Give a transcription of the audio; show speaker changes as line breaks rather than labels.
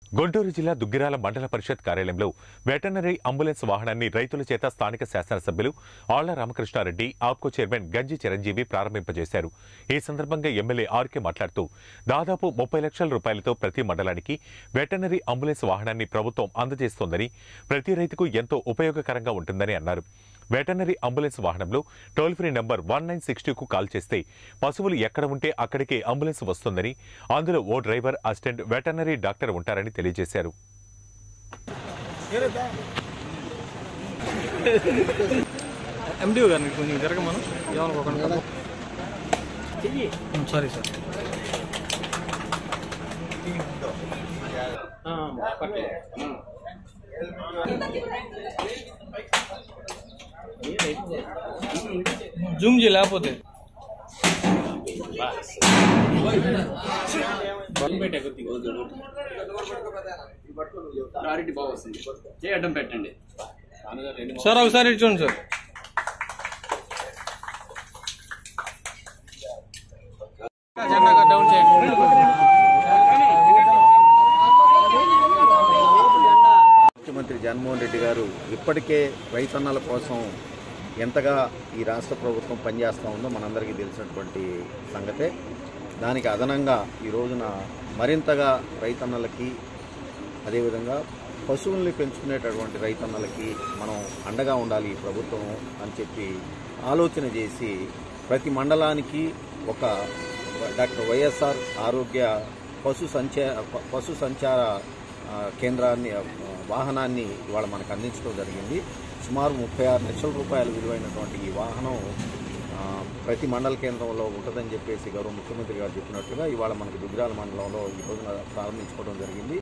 గుంటూరు జిల్లా దుగ్గిరాల మండల పరిషత్ కార్యాలయంలో వెటర్నరీ అంబులెన్స్ వాహనాన్ని రైతుల చేత స్థానిక శాసనసభ్యులు ఆళ్ల రామకృష్ణారెడ్డి ఆప్కో చైర్మన్ గంజి చిరంజీవి ప్రారంభింపజేశారు ఈ సందర్భంగా ఎమ్మెల్యే ఆర్కే మాట్లాడుతూ దాదాపు ముప్పై లక్షల రూపాయలతో ప్రతి మండలానికి వెటర్నరీ అంబులెన్స్ వాహనాన్ని ప్రభుత్వం అందజేస్తోందని ప్రతి రైతుకు ఎంతో ఉపయోగకరంగా ఉంటుందని అన్నారు వెటర్నరీ అంబులెన్స్ వాహనంలో toll free number one nine సిక్స్టీకు కాల్ చేస్తే పశువులు ఎక్కడ ఉంటే అక్కడికే అంబులెన్స్ వస్తుందని అందులో ఓ డ్రైవర్ అసిస్టెంట్ వెటర్నరీ డాక్టర్ ఉంటారని తెలియజేశారు
ఎండిఓ గారిని కొంచెం జరగమను ఏమనుకోకుండా సారీ సార్ జూమ్ చేయ లేకపోతే
క్లారిటీ బాగా వస్తుంది చేయి అడ్డం పెట్టండి
సార్ ఒకసారి ఇటు చూడండి సార్ జెండా డౌన్ చేయండి
ముఖ్యమంత్రి జగన్మోహన్ రెడ్డి గారు ఇప్పటికే రైతన్నల కోసం ఎంతగా ఈ రాష్ట్ర ప్రభుత్వం పనిచేస్తూ ఉందో మనందరికీ తెలిసినటువంటి సంగతే దానికి అదనంగా ఈ రోజున మరింతగా రైతన్నలకి అదేవిధంగా పశువుల్ని పెంచుకునేటటువంటి రైతన్నలకి మనం అండగా ఉండాలి ఈ ప్రభుత్వం అని చెప్పి ఆలోచన చేసి ప్రతి మండలానికి ఒక డాక్టర్ వైఎస్ఆర్ ఆరోగ్య పశు సంచార పశు సంచార ఆ, కేంద్రాన్ని ఆ, వాహనాన్ని ఇవాళ మనకు అందించడం జరిగింది సుమారు ముప్పై ఆరు లక్షల రూపాయల విలువైనటువంటి ఈ వాహనం ఆ, ప్రతి మండల కేంద్రంలో ఉంటుందని చెప్పేసి గౌరవ ముఖ్యమంత్రి గారు చెప్పినట్లుగా ఇవాళ మనకు దుగ్గిరాల మండలంలో ఈ రోజున ప్రారంభించుకోవడం జరిగింది